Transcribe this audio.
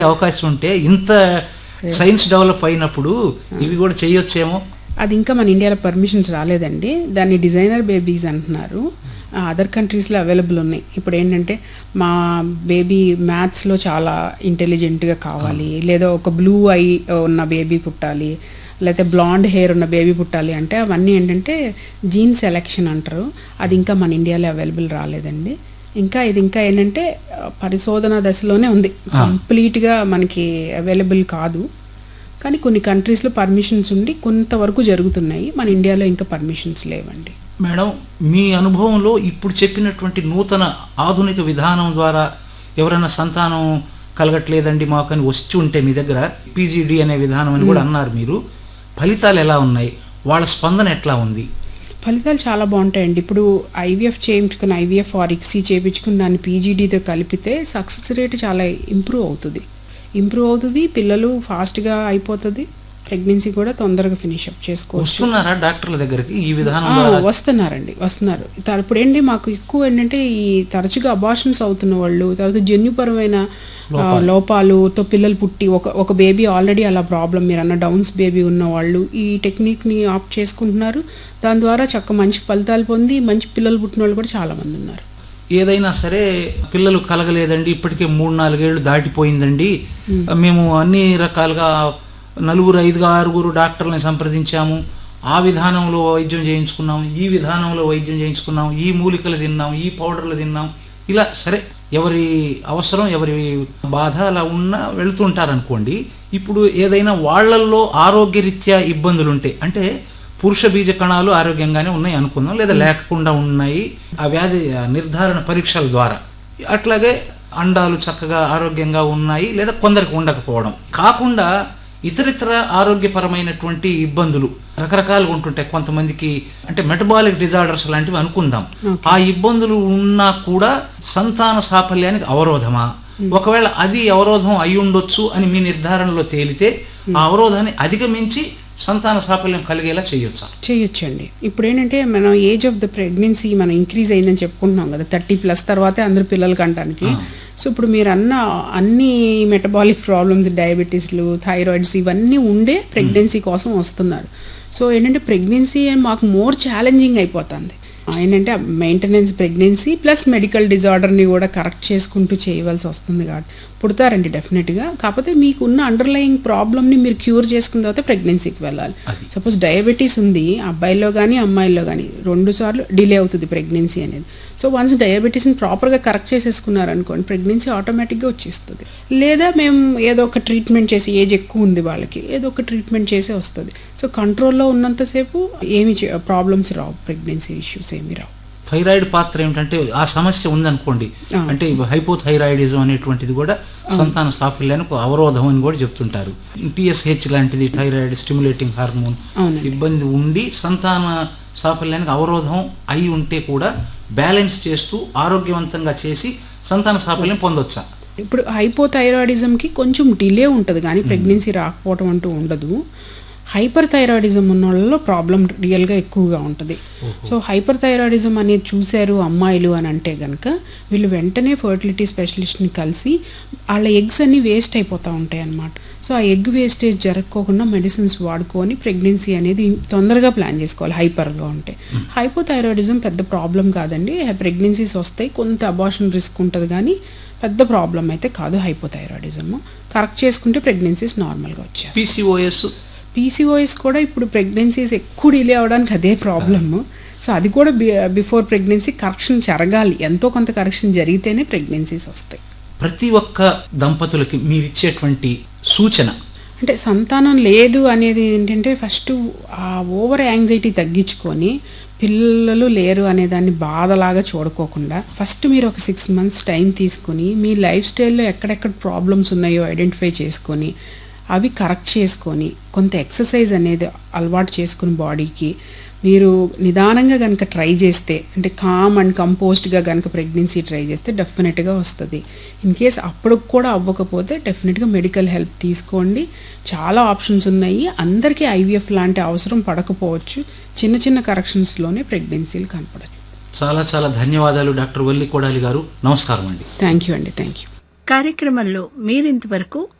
అవకాశం ఉంటే ఇంత సైన్స్ డెవలప్ అయినప్పుడు ఇవి కూడా చేయొచ్చేమో అది ఇంకా మన ఇండియాలో పర్మిషన్స్ రాలేదండి దాన్ని డిజైనర్ బేబీస్ అంటున్నారు అదర్ కంట్రీస్లో అవైలబుల్ ఉన్నాయి ఇప్పుడు ఏంటంటే మా బేబీ మ్యాథ్స్లో చాలా ఇంటెలిజెంట్గా కావాలి లేదా ఒక బ్లూ ఐ ఉన్న బేబీ పుట్టాలి లేకపోతే బ్లాండ్ హెయిర్ ఉన్న బేబీ పుట్టాలి అంటే అవన్నీ ఏంటంటే జీన్ సెలెక్షన్ అంటారు అది ఇంకా మన ఇండియాలో అవైలబుల్ రాలేదండి ఇంకా ఇది ఇంకా ఏంటంటే ఆ, పరిశోధన దశలోనే ఉంది కంప్లీట్గా మనకి అవైలబుల్ కాదు కానీ కొన్ని కంట్రీస్లో పర్మిషన్స్ ఉండి కొంతవరకు జరుగుతున్నాయి మన ఇండియాలో ఇంకా పర్మిషన్స్ లేవండి మేడం మీ అనుభవంలో ఇప్పుడు చెప్పినటువంటి నూతన ఆధునిక విధానం ద్వారా ఎవరైనా సంతానం కలగట్లేదండి మాకు అని వచ్చి ఉంటే మీ దగ్గర పీజీడి అనే విధానం అని కూడా అన్నారు మీరు ఫలితాలు ఎలా ఉన్నాయి వాళ్ళ స్పందన ఎట్లా ఉంది ఫలితాలు చాలా బాగుంటాయండి ఇప్పుడు ఐవీఎఫ్ చేయించుకుని ఐవీఎఫ్ ఆర్ ఇక్సీ చేయించుకుని దాన్ని పీజీడీతో కలిపితే సక్సెస్ రేట్ చాలా ఇంప్రూవ్ అవుతుంది ఇంప్రూవ్ అవుతుంది పిల్లలు ఫాస్ట్గా అయిపోతుంది ప్రెగ్నెన్సీ కూడా తొందరగా ఫినిష్ అప్ చేసుకోవచ్చు వస్తున్నారా డాక్టర్ల దగ్గరికి ఈ విధానం ఆ, ద్వారా వస్తున్నారండి వస్తున్నారు త- ఇప్పుడు ఏంటి మాకు ఎక్కువ ఏంటంటే ఈ తరచుగా అబార్షన్స్ అవుతున్న వాళ్ళు తర్వాత జన్యుపరమైన ఆ, లోపాలుతో పిల్లలు పుట్టి ఒక ఒక బేబీ ఆల్రెడీ అలా ప్రాబ్లం మీరు అన్న డౌన్స్ బేబీ ఉన్న వాళ్ళు ఈ టెక్నిక్ని ఆప్ట్ చేసుకుంటున్నారు దాని ద్వారా చక్క మంచి ఫలితాలు పొంది మంచి పిల్లలు పుట్టిన వాళ్ళు కూడా చాలా మంది ఉన్నారు ఏదైనా సరే పిల్లలు కలగలేదండి ఇప్పటికే మూడు నాలుగేళ్లు దాటిపోయిందండి మేము అన్ని రకాలుగా నలుగురు ఐదుగురు ఆరుగురు డాక్టర్లని సంప్రదించాము ఆ విధానంలో వైద్యం చేయించుకున్నాం ఈ విధానంలో వైద్యం చేయించుకున్నాం ఈ మూలికలు తిన్నాం ఈ పౌడర్లు తిన్నాం ఇలా సరే ఎవరి అవసరం ఎవరి బాధ అలా ఉన్నా వెళుతుంటారు అనుకోండి ఇప్పుడు ఏదైనా వాళ్ళల్లో ఆరోగ్యరీత్యా ఇబ్బందులు ఉంటే అంటే పురుష బీజ కణాలు ఆరోగ్యంగానే ఉన్నాయి అనుకుందాం లేదా లేకుండా ఉన్నాయి ఆ వ్యాధి ఆ నిర్ధారణ పరీక్షల ద్వారా అట్లాగే అండాలు చక్కగా ఆరోగ్యంగా ఉన్నాయి లేదా కొందరికి ఉండకపోవడం కాకుండా ఇతరితర ఆరోగ్యపరమైనటువంటి ఇబ్బందులు రకరకాలుగా ఉంటుంటాయి కొంతమందికి అంటే మెటబాలిక్ డిజార్డర్స్ లాంటివి అనుకుందాం ఆ ఇబ్బందులు ఉన్నా కూడా సంతాన సాఫల్యానికి అవరోధమా ఒకవేళ అది అవరోధం అయి ఉండొచ్చు అని మీ నిర్ధారణలో తేలితే ఆ అవరోధాన్ని అధిగమించి సంతాన సాఫల్యం కలిగేలా చేయొచ్చా చేయొచ్చండి ఇప్పుడు ఏంటంటే మనం ఏజ్ ఆఫ్ ద ప్రెగ్నెన్సీ మనం ఇంక్రీజ్ అయిందని చెప్పుకుంటున్నాం కదా థర్టీ ప్లస్ తర్వాతే అందరు పిల్లలు కంటానికి సో ఇప్పుడు మీరు అన్న అన్ని మెటబాలిక్ ప్రాబ్లమ్స్ డయాబెటీస్లు థైరాయిడ్స్ ఇవన్నీ ఉండే ప్రెగ్నెన్సీ కోసం వస్తున్నారు సో ఏంటంటే ప్రెగ్నెన్సీ మాకు మోర్ ఛాలెంజింగ్ అయిపోతుంది ఏంటంటే మెయింటెనెన్స్ ప్రెగ్నెన్సీ ప్లస్ మెడికల్ డిజార్డర్ని కూడా కరెక్ట్ చేసుకుంటూ చేయవలసి వస్తుంది కాబట్టి పుడతారండి డెఫినెట్గా కాకపోతే మీకు ఉన్న అండర్లయింగ్ ప్రాబ్లమ్ని మీరు క్యూర్ చేసుకున్న తర్వాత ప్రెగ్నెన్సీకి వెళ్ళాలి అది. సపోజ్ డయాబెటీస్ ఉంది అబ్బాయిల్లో కానీ అమ్మాయిల్లో కానీ రెండు సార్లు డిలే అవుతుంది ప్రెగ్నెన్సీ అనేది సో వన్స్ డయాబెటీస్ని ప్రాపర్గా కరెక్ట్ చేసేసుకున్నారు అనుకోండి ప్రెగ్నెన్సీ ఆటోమేటిక్గా వచ్చేస్తుంది లేదా మేము ఏదో ఒక ట్రీట్మెంట్ చేసి ఏజ్ ఎక్కువ ఉంది వాళ్ళకి ఏదో ఒక ట్రీట్మెంట్ చేసే వస్తుంది సో కంట్రోల్లో ఉన్నంతసేపు ఏమి ప్రాబ్లమ్స్ రావు ప్రెగ్నెన్సీ ఇష్యూస్ ఏమి రావు థైరాయిడ్ పాత్ర ఏమిటంటే ఆ సమస్య ఉందనుకోండి ఆ. అంటే హైపోథైరాయిడిజం అనేటువంటిది కూడా సంతాన సాఫల్యానికి ఒక అవరోధం అని కూడా చెప్తుంటారు టిఎస్హెచ్ లాంటిది థైరాయిడ్ స్టిమ్యులేటింగ్ హార్మోన్ అవునండి. ఇబ్బంది ఉండి సంతాన సాఫల్యానికి అవరోధం అయి ఉంటే కూడా బ్యాలెన్స్ చేస్తూ ఆరోగ్యవంతంగా చేసి సంతాన సాఫల్యం పొందొచ్చా ఇప్పుడు హైపోథైరాయిడిజంకి కొంచెం డిలే ఉంటుంది కానీ ప్రెగ్నెన్సీ రాకపోవడం అంటూ ఉండదు హైపర్ థైరాయిడిజం ఉన్న వాళ్ళలో ప్రాబ్లం రియల్గా ఎక్కువగా ఉంటుంది సో హైపర్ థైరాయిడిజం అనేది చూశారు అమ్మాయిలు అని అంటే కనుక వీళ్ళు వెంటనే ఫర్టిలిటీ స్పెషలిస్ట్ని కలిసి వాళ్ళ ఎగ్స్ అన్నీ వేస్ట్ అయిపోతూ ఉంటాయి అన్నమాట సో ఆ ఎగ్ వేస్టేజ్ జరగకోకుండా మెడిసిన్స్ వాడుకొని ప్రెగ్నెన్సీ అనేది తొందరగా ప్లాన్ చేసుకోవాలి హైపర్గా ఉంటే హైపోథైరాయిడిజం పెద్ద ప్రాబ్లం కాదండి ప్రెగ్నెన్సీస్ వస్తాయి కొంత అబార్షన్ రిస్క్ ఉంటుంది కానీ పెద్ద ప్రాబ్లం అయితే కాదు హైపోథైరాయిడిజం కరెక్ట్ చేసుకుంటే ప్రెగ్నెన్సీస్ నార్మల్గా వచ్చేస్తాయి పిసిఓఎస్ పీసీఓఎస్ కూడా ఇప్పుడు ప్రెగ్నెన్సీస్ ఎక్కువ డిలే అవడానికి అదే ప్రాబ్లమ్ సో అది కూడా బిఫోర్ ప్రెగ్నెన్సీ కరెక్షన్ జరగాలి ఎంతో కొంత కరెక్షన్ జరిగితేనే ప్రెగ్నెన్సీస్ వస్తాయి ప్రతి ఒక్క దంపతులకి మీరిచ్చేటువంటి సూచన అంటే సంతానం లేదు అనేది ఏంటంటే ఫస్ట్ ఆ ఓవర్ యాంగ్జైటీ తగ్గించుకొని పిల్లలు లేరు అనే దాన్ని బాధలాగా చూడుకోకుండా ఫస్ట్ మీరు ఒక సిక్స్ మంత్స్ టైం తీసుకుని మీ లైఫ్ స్టైల్లో ఎక్కడెక్కడ ప్రాబ్లమ్స్ ఉన్నాయో ఐడెంటిఫై చేసుకొని అవి కరెక్ట్ చేసుకొని కొంత ఎక్సర్సైజ్ అనేది అలవాటు చేసుకుని బాడీకి మీరు నిదానంగా కనుక ట్రై చేస్తే అంటే కామ్ అండ్ కంపోస్ట్గా కనుక ప్రెగ్నెన్సీ ట్రై చేస్తే డెఫినెట్గా వస్తుంది ఇన్ కేస్ అప్పుడు కూడా అవ్వకపోతే డెఫినెట్గా మెడికల్ హెల్ప్ తీసుకోండి చాలా ఆప్షన్స్ ఉన్నాయి అందరికీ ఐవీఎఫ్ లాంటి అవసరం పడకపోవచ్చు చిన్న చిన్న కరెక్షన్స్లోనే ప్రెగ్నెన్సీలు కనపడచ్చు చాలా చాలా ధన్యవాదాలు డాక్టర్ వల్లి కోడాలి గారు నమస్కారం అండి థ్యాంక్ యూ అండి థ్యాంక్ యూ కార్యక్రమంలో మీరింతవరకు